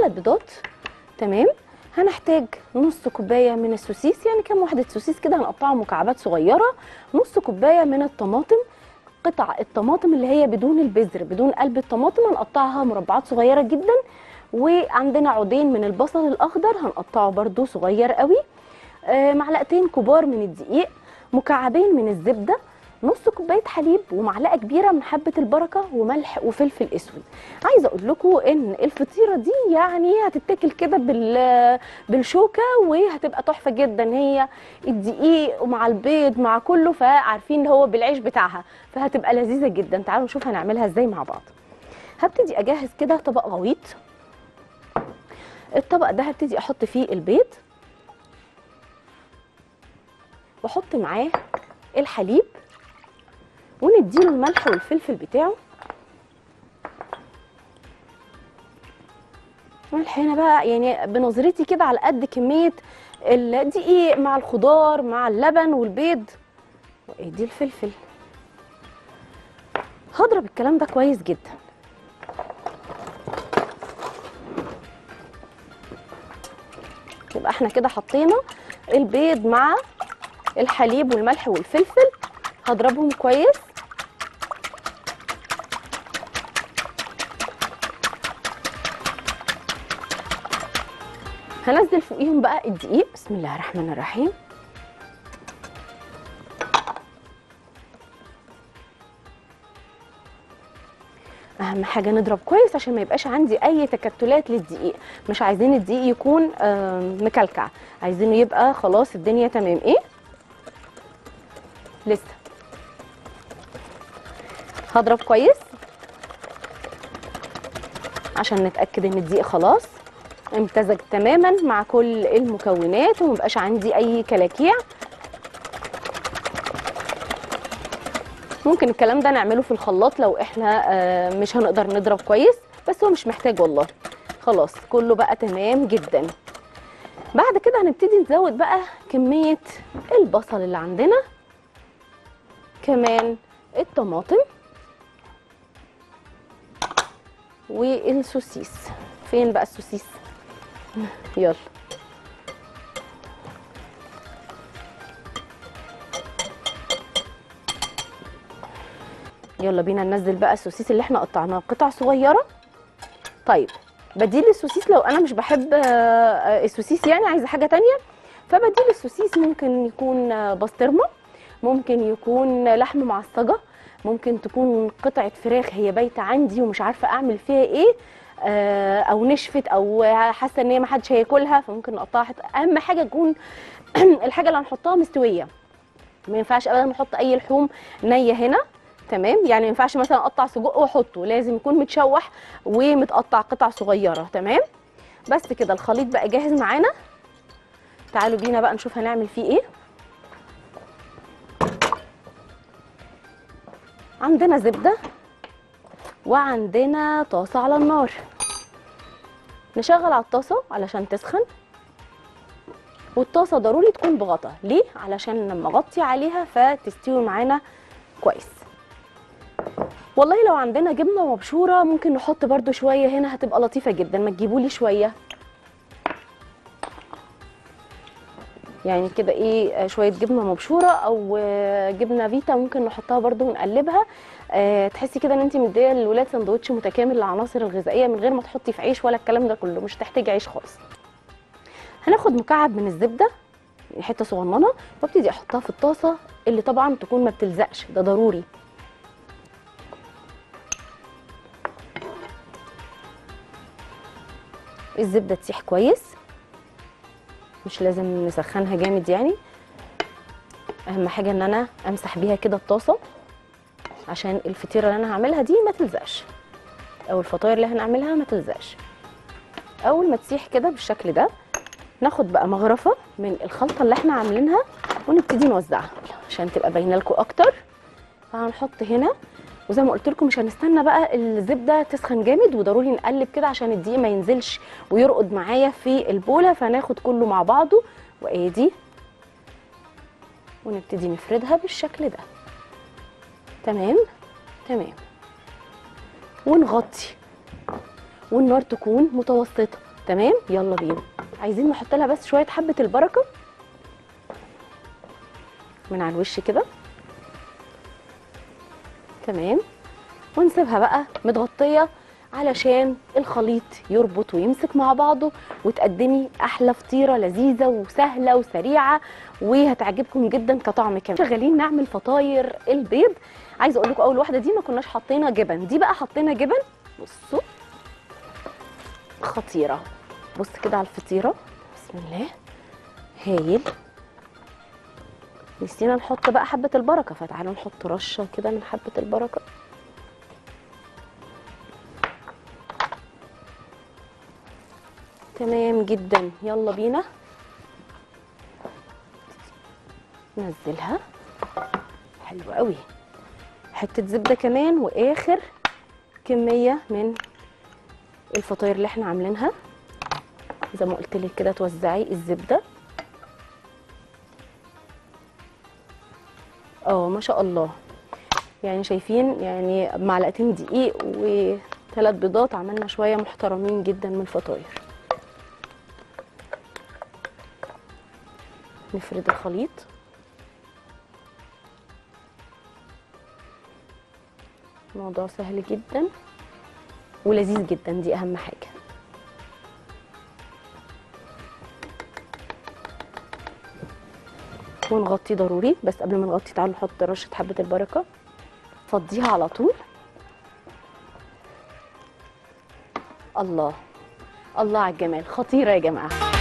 ثلاث بيضات تمام هنحتاج نص كوبايه من السوسيس يعني كام واحده سوسيس كده هنقطعها مكعبات صغيره نص كوبايه من الطماطم قطع الطماطم اللي هي بدون البذر بدون قلب الطماطم هنقطعها مربعات صغيره جدا وعندنا عودين من البصل الاخضر هنقطعه برده صغير قوي آه، معلقتين كبار من الدقيق مكعبين من الزبده نص كوبايه حليب ومعلقه كبيره من حبه البركه وملح وفلفل اسود عايزه اقول لكم ان الفطيره دي يعني هتتاكل كده بال بالشوكه وهتبقى تحفه جدا هي الدقيق ومع البيض مع كله فعارفين ان هو بالعيش بتاعها فهتبقى لذيذه جدا تعالوا نشوف هنعملها ازاي مع بعض هبتدي اجهز كده طبق غويط الطبق ده هبتدي احط فيه البيض واحط معاه الحليب ونديله الملح والفلفل بتاعه ملح هنا بقى يعني بنظرتي كده على قد كميه الدقيق مع الخضار مع اللبن والبيض وادي الفلفل هضرب الكلام ده كويس جدا يبقى احنا كده حطينا البيض مع الحليب والملح والفلفل هضربهم كويس هنزل فوقيهم بقى الدقيق بسم الله الرحمن الرحيم اهم حاجه نضرب كويس عشان ما يبقاش عندي اي تكتلات للدقيق مش عايزين الدقيق يكون آم، مكلكع عايزينه يبقى خلاص الدنيا تمام ايه لسه هضرب كويس عشان نتاكد ان الدقيق خلاص امتزج تماما مع كل المكونات ومبقاش عندي اي كلاكيع ممكن الكلام ده نعمله في الخلاط لو احنا آه، مش هنقدر نضرب كويس بس هو مش محتاج والله خلاص كله بقى تمام جدا بعد كده هنبتدي نزود بقى كمية البصل اللي عندنا كمان الطماطم والسوسيس فين بقى السوسيس يلا يلا بينا ننزل بقى السوسيس اللي احنا قطعناه قطع صغيره طيب بديل السوسيس لو انا مش بحب آه، آه، السوسيس يعني عايزه حاجه تانية فبديل السوسيس ممكن يكون آه، بسطرمه ممكن يكون لحم معصجه ممكن تكون قطعه فراخ هي بايته عندي ومش عارفه اعمل فيها ايه آه، او نشفت او حاسه ان هي ما حدش هياكلها فممكن نقطعها حت- اهم حاجه تكون الحاجه اللي هنحطها مستويه ما ينفعش ابدا نحط اي لحوم نيه هنا تمام يعني ما ينفعش مثلا اقطع سجق واحطه لازم يكون متشوح ومتقطع قطع صغيره تمام بس كده الخليط بقى جاهز معانا تعالوا بينا بقى نشوف هنعمل فيه ايه عندنا زبده وعندنا طاسه على النار نشغل على الطاسه علشان تسخن والطاسه ضروري تكون بغطا ليه علشان لما اغطي عليها فتستوي معانا كويس والله لو عندنا جبنه مبشوره ممكن نحط برده شويه هنا هتبقى لطيفه جدا ما تجيبولي شويه يعني كده ايه آه، شويه جبنه مبشوره او آه، جبنه فيتا ممكن نحطها برده ونقلبها أه تحسي كده ان انت مديه للولاد سندوتش متكامل للعناصر الغذائيه من غير ما تحطي في عيش ولا الكلام ده كله مش تحتاجي عيش خالص هناخد مكعب من الزبده حته صغننه وابتدي احطها في الطاسه اللي طبعا تكون ما بتلزقش ده ضروري الزبده تسيح كويس مش لازم نسخنها جامد يعني اهم حاجه ان انا امسح بيها كده الطاسه عشان الفطيره اللي انا هعملها دي ما تلزقش او الفطاير اللي هنعملها ما تلزقش اول ما تسيح كده بالشكل ده ناخد بقى مغرفه من الخلطه اللي احنا عاملينها ونبتدي نوزعها عشان تبقى باينه لكم اكتر فهنحط هنا وزي ما قلت لكم مش هنستنى بقى الزبده تسخن جامد وضروري نقلب كده عشان الدقيق ما ينزلش ويرقد معايا في البوله فناخد كله مع بعضه وادي ونبتدي نفردها بالشكل ده تمام تمام ونغطي والنار تكون متوسطه تمام يلا بينا عايزين نحط لها بس شويه حبه البركه من على الوش كده تمام ونسيبها بقى متغطيه علشان الخليط يربط ويمسك مع بعضه وتقدمي احلى فطيره لذيذه وسهله وسريعه وهتعجبكم جدا كطعم كمان شغالين نعمل فطاير البيض عايزه اقول لكم اول واحده دي ما كناش حطينا جبن دي بقى حطينا جبن بصوا خطيره بص كده على الفطيره بسم الله هايل نسينا نحط بقى حبه البركه فتعالوا نحط رشه كده من حبه البركه تمام جدا يلا بينا ننزلها حلو قوي حته زبده كمان واخر كميه من الفطاير اللي احنا عاملينها زي ما قلت لك كده توزعي الزبده اه ما شاء الله يعني شايفين يعني معلقتين دقيق وثلاث بيضات عملنا شويه محترمين جدا من الفطاير نفرد الخليط الموضوع سهل جدا ولذيذ جدا دي اهم حاجه ونغطي ضروري بس قبل ما نغطي تعالوا نحط رشه حبه البركه فضيها على طول الله الله على الجمال خطيره يا جماعه